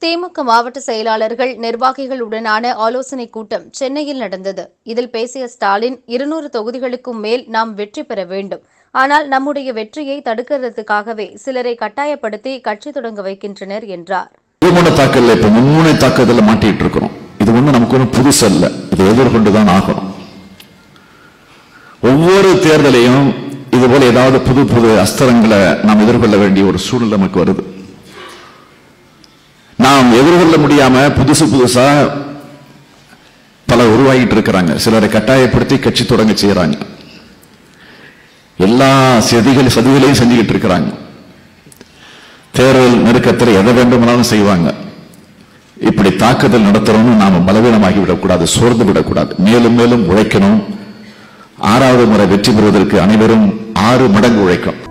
திமுக மாவட்ட செயலாளர்கள் நிர்வாகிகளுடனான ஆலோசனைக் கூட்டம் சென்னையில் நடந்தது இதில் பேசிய ஸ்டாலின் இருநூறு தொகுதிகளுக்கும் மேல் நாம் வெற்றி பெற வேண்டும் ஆனால் நம்முடைய வெற்றியை தடுக்கிறதுக்காகவே சிலரை கட்டாயப்படுத்தி கட்சி தொடங்க வைக்கின்றனர் என்றார் மும்முனை தாக்கல்ல இப்ப மும்முனை தாக்குதல மாட்டிட்டு இருக்கிறோம் இது ஒண்ணு நமக்கு ஒன்றும் புதுசு அல்ல இதை எதிர்கொண்டுதான் ஆகணும் ஒவ்வொரு தேர்தலையும் இது போல ஏதாவது புது புது அஸ்திரங்களை நாம் எதிர்கொள்ள வேண்டிய ஒரு சூழ்நிலை நமக்கு வருது நாம் எதிர்கொள்ள முடியாம புதுசு புதுசா பல உருவாகிட்டு இருக்கிறாங்க சிலரை கட்டாயப்படுத்தி கட்சி தொடங்க செய்யறாங்க எல்லா சதிகள் சதிகளையும் செஞ்சுக்கிட்டு இருக்கிறாங்க தேர்தல் நெருக்கத்தில் எதை வேண்டுமானாலும் செய்வாங்க இப்படி தாக்குதல் நடத்துறோம்னு நாம பலவீனமாகி விடக்கூடாது சோர்ந்து விடக்கூடாது மேலும் மேலும் உழைக்கணும் ஆறாவது முறை வெற்றி பெறுவதற்கு அனைவரும் ஆறு மடங்கு உழைக்கும்